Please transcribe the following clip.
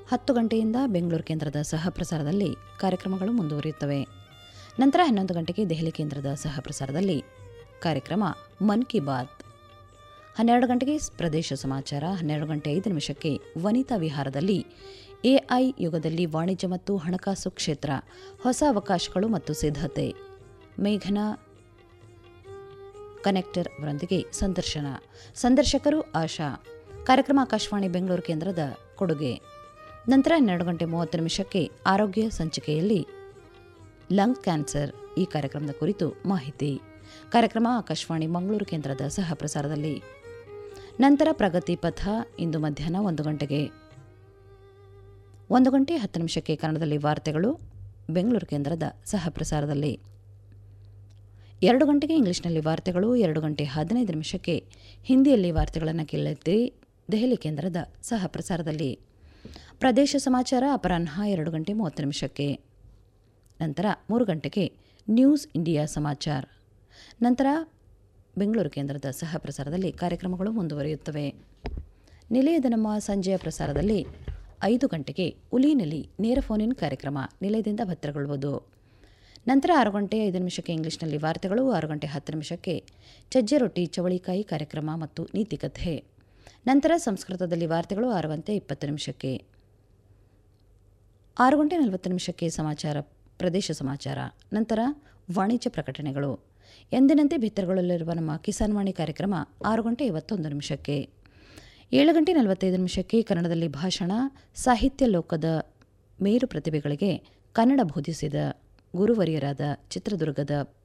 ಹತ್ತು ಗಂಟೆಯಿಂದ ಬೆಂಗಳೂರು ಕೇಂದ್ರದ ಸಹ ಪ್ರಸಾರದಲ್ಲಿ ಕಾರ್ಯಕ್ರಮಗಳು ಮುಂದುವರಿಯುತ್ತವೆ ನಂತರ ಹನ್ನೊಂದು ಗಂಟೆಗೆ ದೆಹಲಿ ಕೇಂದ್ರದ ಸಹ ಪ್ರಸಾರದಲ್ಲಿ ಕಾರ್ಯಕ್ರಮ ಮನ್ ಕಿ ಬಾತ್ ಹನ್ನೆರಡು ಗಂಟೆಗೆ ಪ್ರದೇಶ ಸಮಾಚಾರ ಹನ್ನೆರಡು ಗಂಟೆ ಐದು ನಿಮಿಷಕ್ಕೆ ವನಿತಾ ವಿಹಾರದಲ್ಲಿ ಎಐ ಯುಗದಲ್ಲಿ ವಾಣಿಜ್ಯ ಮತ್ತು ಹಣಕಾಸು ಕ್ಷೇತ್ರ ಹೊಸ ಅವಕಾಶಗಳು ಮತ್ತು ಸಿದ್ಧತೆ ಮೇಘನಾ ಕನೆಕ್ಟರ್ ಅವರೊಂದಿಗೆ ಸಂದರ್ಶನ ಸಂದರ್ಶಕರು ಆಶಾ ಕಾರ್ಯಕ್ರಮ ಆಕಾಶವಾಣಿ ಬೆಂಗಳೂರು ಕೇಂದ್ರದ ಕೊಡುಗೆ ನಂತರ ಹನ್ನೆರಡು ಗಂಟೆ ಮೂವತ್ತು ನಿಮಿಷಕ್ಕೆ ಆರೋಗ್ಯ ಸಂಚಿಕೆಯಲ್ಲಿ ಲಂಗ್ ಕ್ಯಾನ್ಸರ್ ಈ ಕಾರ್ಯಕ್ರಮದ ಕುರಿತು ಮಾಹಿತಿ ಕಾರ್ಯಕ್ರಮ ಆಕಾಶವಾಣಿ ಮಂಗಳೂರು ಕೇಂದ್ರದ ಸಹ ಪ್ರಸಾರದಲ್ಲಿ ನಂತರ ಪ್ರಗತಿ ಪಥ ಇಂದು ಮಧ್ಯಾಹ್ನ ಒಂದು ಗಂಟೆಗೆ ಒಂದು ಗಂಟೆ ಹತ್ತು ನಿಮಿಷಕ್ಕೆ ಕನ್ನಡದಲ್ಲಿ ವಾರ್ತೆಗಳು ಬೆಂಗಳೂರು ಕೇಂದ್ರದ ಸಹ ಪ್ರಸಾರದಲ್ಲಿ ಎರಡು ಗಂಟೆಗೆ ಇಂಗ್ಲಿಷ್ನಲ್ಲಿ ವಾರ್ತೆಗಳು ಎರಡು ಗಂಟೆ ಹದಿನೈದು ನಿಮಿಷಕ್ಕೆ ಹಿಂದಿಯಲ್ಲಿ ವಾರ್ತೆಗಳನ್ನು ಕೇಳುತ್ತೀರಿ ದೆಹಲಿ ಕೇಂದ್ರದ ಸಹ ಪ್ರಸಾರದಲ್ಲಿ ಪ್ರದೇಶ ಸಮಾಚಾರ ಅಪರಾಹ್ನ ಎರಡು ಗಂಟೆ ಮೂವತ್ತು ನಿಮಿಷಕ್ಕೆ ನಂತರ ಮೂರು ಗಂಟೆಗೆ ನ್ಯೂಸ್ ಇಂಡಿಯಾ ಸಮಾಚಾರ ನಂತರ ಬೆಂಗಳೂರು ಕೇಂದ್ರದ ಸಹ ಪ್ರಸಾರದಲ್ಲಿ ಕಾರ್ಯಕ್ರಮಗಳು ಮುಂದುವರಿಯುತ್ತವೆ ನಿಲಯದ ನಮ್ಮ ಸಂಜೆಯ ಪ್ರಸಾರದಲ್ಲಿ ಐದು ಗಂಟೆಗೆ ಉಲಿನಲ್ಲಿ ನೇರ ಫೋನ್ ಇನ್ ಕಾರ್ಯಕ್ರಮ ನಿಲಯದಿಂದ ಭದ್ರಗೊಳ್ಳುವುದು ನಂತರ ಆರು ಗಂಟೆ ಐದು ನಿಮಿಷಕ್ಕೆ ಇಂಗ್ಲಿಷ್ನಲ್ಲಿ ವಾರ್ತೆಗಳು ಆರು ಗಂಟೆ ಹತ್ತು ನಿಮಿಷಕ್ಕೆ ಚಜ್ಜೆ ರೊಟ್ಟಿ ಚವಳಿಕಾಯಿ ಕಾರ್ಯಕ್ರಮ ಮತ್ತು ನೀತಿಕಥೆ ನಂತರ ಸಂಸ್ಕೃತದಲ್ಲಿ ವಾರ್ತೆಗಳು ಆರು ಗಂಟೆ ಇಪ್ಪತ್ತು ನಿಮಿಷಕ್ಕೆ ಆರು ಗಂಟೆ ನಲವತ್ತು ನಿಮಿಷಕ್ಕೆ ಸಮಾಚಾರ ಪ್ರದೇಶ ಸಮಾಚಾರ ನಂತರ ವಾಣಿಜ್ಯ ಪ್ರಕಟಣೆಗಳು ಎಂದಿನಂತೆ ಬಿತ್ತರಗೊಳ್ಳಲಿರುವ ನಮ್ಮ ಕಿಸಾನ್ ವಾಣಿ ಕಾರ್ಯಕ್ರಮ ಆರು ಗಂಟೆ ಐವತ್ತೊಂದು ನಿಮಿಷಕ್ಕೆ ಏಳು ಗಂಟೆ ನಲವತ್ತೈದು ನಿಮಿಷಕ್ಕೆ ಕನ್ನಡದಲ್ಲಿ ಭಾಷಣ ಸಾಹಿತ್ಯ ಲೋಕದ ಮೇರು ಪ್ರತಿಭೆಗಳಿಗೆ ಕನ್ನಡ ಬೋಧಿಸಿದ ಗುರುವರಿಯರಾದ ಚಿತ್ರದುರ್ಗದ